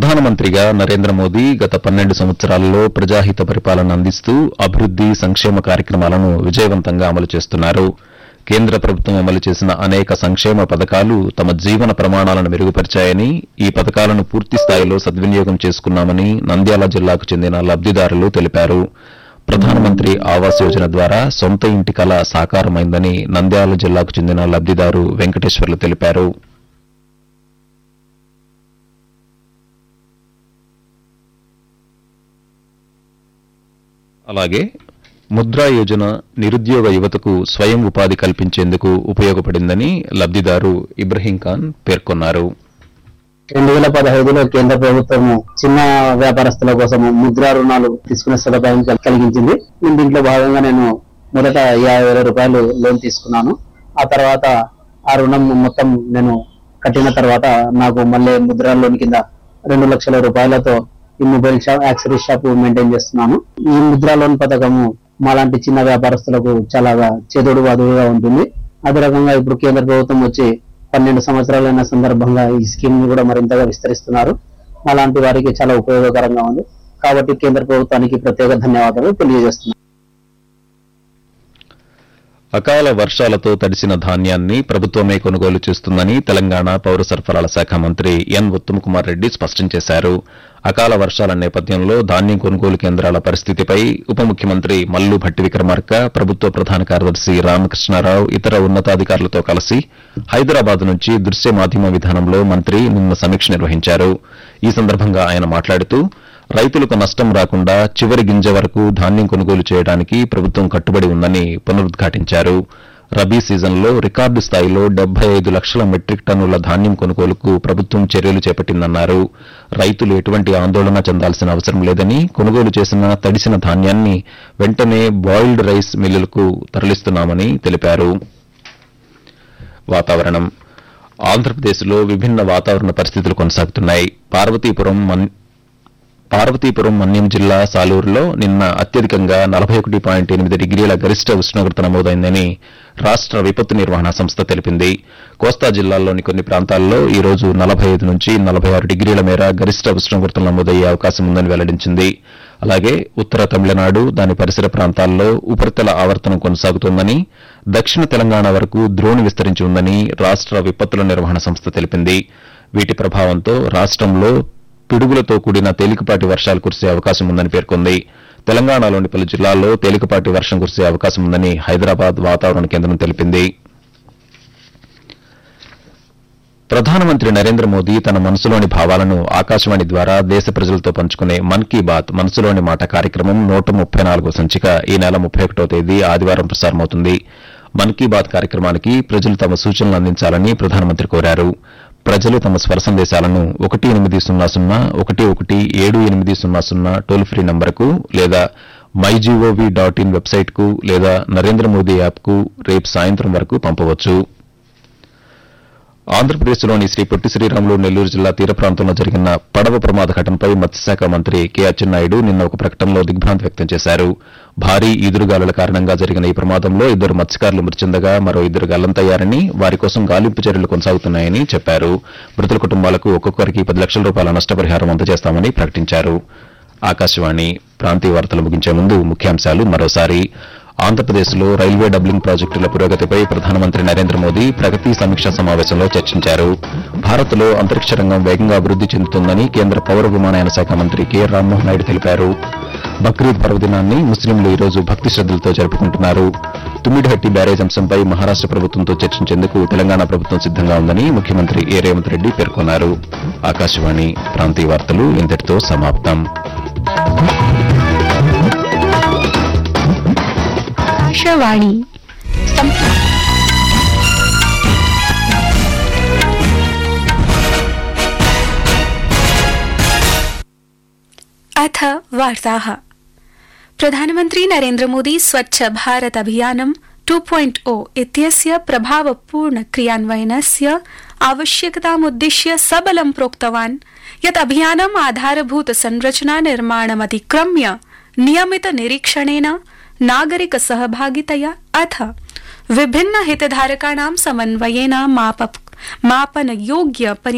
ప్రధానమంత్రిగా నరేంద్ర మోదీ గత పన్నెండు సంవత్సరాలలో ప్రజాహిత పరిపాలన అందిస్తూ అభివృద్ది సంక్షేమ కార్యక్రమాలను విజయవంతంగా అమలు చేస్తున్నారు కేంద్ర ప్రభుత్వం అమలు చేసిన అనేక సంక్షేమ పథకాలు తమ జీవన ప్రమాణాలను మెరుగుపరిచాయని ఈ పథకాలను పూర్తి స్థాయిలో సద్వినియోగం చేసుకున్నామని నంద్యాల జిల్లాకు చెందిన లబ్దిదారులు తెలిపారు ప్రధానమంత్రి ఆవాస్ యోజన ద్వారా సొంత ఇంటి కల సాకారమైందని నంద్యాల జిల్లాకు చెందిన లబ్దిదారు వెంకటేశ్వర్లు తెలిపారు అలాగే ముద్రా యోజన నిరుద్యోగ యువతకు స్వయం ఉపాధి కల్పించేందుకు ఉపయోగపడిందని లబ్దిదారు ఇబ్రహీం ఖాన్ పేర్కొన్నారు రెండు వేల పదహైదులో కేంద్ర ప్రభుత్వం చిన్న వ్యాపారస్తుల కోసం ముద్రా రుణాలు తీసుకునే సదుపాయం కల్- కలిగించింది నేను దీంట్లో భాగంగా నేను మొదట యాభై వేల రూపాయలు లోన్ తీసుకున్నాను ఆ తర్వాత ఆ రుణం మొత్తం నేను కట్టిన తర్వాత నాకు మళ్ళీ ముద్రా లోన్ కింద రెండు లక్షల రూపాయలతో ఈ mobile shop accessories shop maintain చేస్తున్నాను ఈ ముద్రా లోన్ పథకము మాలాంటి చిన్న వ్యాపారస్తులకు చాలా చేదోడు వాదుడుగా ఉంటుంది అదే రకంగా ఇప్పుడు కేంద్ర ప్రభుత్వం వచ్చి పన్నెండు సంవత్సరాలైన సందర్భంగా ఈ స్కీమ్ ని కూడా మరింతగా విస్తరిస్తున్నారు అలాంటి వారికి చాలా ఉపయోగకరంగా ఉంది కాబట్టి కేంద్ర ప్రభుత్వానికి ప్రత్యేక ధన్యవాదాలు తెలియజేస్తున్నాను అకాల వర్షాలతో తడిసిన ధాన్యాన్ని ప్రభుత్వమే కొనుగోలు చేస్తుందని తెలంగాణ పౌర సరఫరాల శాఖ మంత్రి ఎన్ ఉత్తమ్ కుమార్ రెడ్డి స్పష్టం చేశారు అకాల వర్షాల నేపథ్యంలో ధాన్యం కొనుగోలు కేంద్రాల పరిస్థితిపై ఉప ముఖ్యమంత్రి మల్లు భట్టి విక్రమార్క ప్రభుత్వ ప్రధాన కార్యదర్శి రామకృష్ణారావు ఇతర ఉన్నతాధికారులతో కలిసి హైదరాబాద్ నుంచి దృశ్య మాధ్యమ విధానంలో మంత్రి నిన్న సమీక్ష నిర్వహించారు ఈ సందర్భంగా ఆయన మాట్లాడుతూ రైతులకు నష్టం రాకుండా చివరి గింజ వరకు ధాన్యం కొనుగోలు చేయడానికి ప్రభుత్వం కట్టుబడి ఉందని పునరుద్ఘాటించారు రబీ సీజన్లో రికార్డు స్థాయిలో డెబ్బై ఐదు లక్షల మెట్రిక్ టన్నుల ధాన్యం కొనుగోలుకు ప్రభుత్వం చర్యలు చేపట్టిందన్నారు రైతులు ఎటువంటి ఆందోళన చెందాల్సిన అవసరం లేదని కొనుగోలు చేసిన తడిసిన ధాన్యాన్ని వెంటనే బాయిల్డ్ రైస్ మిల్లులకు తరలిస్తున్నామని తెలిపారు వాతావరణం ఆంధ్రప్రదేశ్లో విభిన్న వాతావరణ పరిస్థితులు కొనసాగుతున్నాయి పార్వతీపురం మన్ పార్వతీపురం మన్యం జిల్లా సాలూరులో నిన్న అత్యధికంగా నలభై ఒకటి పాయింట్ ఎనిమిది డిగ్రీల గరిష్ట ఉష్ణోగ్రత నమోదైందని రాష్ట విపత్తు నిర్వహణ సంస్థ తెలిపింది కోస్తా జిల్లాల్లోని కొన్ని ప్రాంతాల్లో ఈ రోజు నలభై ఐదు నుంచి నలభై ఆరు డిగ్రీల మేర గరిష్ట ఉష్ణోగ్రతలు నమోదయ్యే అవకాశం ఉందని వెల్లడించింది అలాగే ఉత్తర తమిళనాడు దాని పరిసర ప్రాంతాల్లో ఉపరితల ఆవర్తనం కొనసాగుతోందని దక్షిణ తెలంగాణ వరకు ద్రోణి విస్తరించి ఉందని రాష్ట విపత్తుల నిర్వహణ సంస్థ తెలిపింది వీటి ప్రభావంతో రాష్ట్రంలో పిడుగులతో కూడిన తేలికపాటి వర్షాలు కురిసే అవకాశం ఉందని పేర్కొంది తెలంగాణలోని పలు జిల్లాల్లో తేలికపాటి వర్షం కురిసే అవకాశం ఉందని హైదరాబాద్ వాతావరణ కేంద్రం తెలిపింది ప్రధానమంత్రి నరేంద్ర మోదీ తన మనసులోని భావాలను ఆకాశవాణి ద్వారా దేశ ప్రజలతో పంచుకునే మన్ కీ బాత్ మనసులోని మాట కార్యక్రమం నూట ముప్పై నాలుగో సంచిక ఈ నెల ముప్పై ఒకటో తేదీ ఆదివారం ప్రసారమవుతుంది మన్ కీ బాత్ కార్యక్రమానికి ప్రజలు తమ సూచనలు అందించాలని ప్రధానమంత్రి కోరారు ప్రజలు తమ స్వర సందేశాలను ఒకటి ఎనిమిది సున్నా సున్నా ఒకటి ఒకటి ఏడు ఎనిమిది సున్నా సున్నా టోల్ ఫ్రీ నంబర్కు లేదా మై జీఓవీ డాట్ ఇన్ వెబ్సైట్కు లేదా నరేంద్ర మోదీ యాప్కు రేపు సాయంత్రం వరకు పంపవచ్చు ఆంధ్రప్రదేశ్లోని శ్రీ పొట్టి శ్రీరాములు నెల్లూరు జిల్లా తీర ప్రాంతంలో జరిగిన పడవ ప్రమాద ఘటనపై మత్స్యశాఖ మంత్రి కె అచ్చెన్నాయుడు నిన్న ఒక ప్రకటనలో దిగ్భ్రాంతి వ్యక్తం చేశారు భారీ ఈదురుగాలుల కారణంగా జరిగిన ఈ ప్రమాదంలో ఇద్దరు మత్స్యకారులు మృతి చెందగా మరో ఇద్దరు గల్లంతయ్యారని వారి కోసం గాలింపు చర్యలు కొనసాగుతున్నాయని చెప్పారు మృతుల కుటుంబాలకు ఒక్కొక్కరికి పది లక్షల రూపాయల నష్టపరిహారం అందజేస్తామని ప్రకటించారు ఆకాశవాణి ప్రాంతీయ వార్తలు ముగించే ముందు ముఖ్యాంశాలు మరోసారి ఆంధ్రప్రదేశ్లో రైల్వే డబ్లింగ్ ప్రాజెక్టుల పురోగతిపై ప్రధానమంత్రి నరేంద్ర మోదీ ప్రగతి సమీక్షా సమావేశంలో చర్చించారు భారత్లో అంతరిక్ష రంగం వేగంగా అభివృద్ది చెందుతుందని కేంద్ర పౌర విమానయాన శాఖ మంత్రి కె రామ్మోహన్ నాయుడు తెలిపారు బక్రీద్ పర్వదినాన్ని ముస్లింలు ఈ రోజు భక్తి శ్రద్దలతో జరుపుకుంటున్నారు తుమ్మిడిహట్టి బ్యారేజ్ అంశంపై మహారాష్ట ప్రభుత్వంతో చర్చించేందుకు తెలంగాణ ప్రభుత్వం సిద్దంగా ఉందని ముఖ్యమంత్రి ఏ రేవంత్ రెడ్డి పేర్కొన్నారు ఆకాశవాణి ప్రాంతీయ వార్తలు ఇంతటితో సమాప్తం आकाशवाणी अथ वार्ताः प्रधानमन्त्री नरेन्द्रमोदी स्वच्छ भारत अभियानं 2.0 इत्यस्य प्रभावपूर्ण क्रियान्वयनस्य आवश्यकतामुद्दिश्य सबलं प्रोक्तवान् यत् अभियानम् आधारभूत संरचना निर्माणमतिक्रम्य नियमित निरीक्षणेन नागरिक सहभागितया अथ विभिन्न हितधारकाणां समन्वयेन माप मापनयोग्य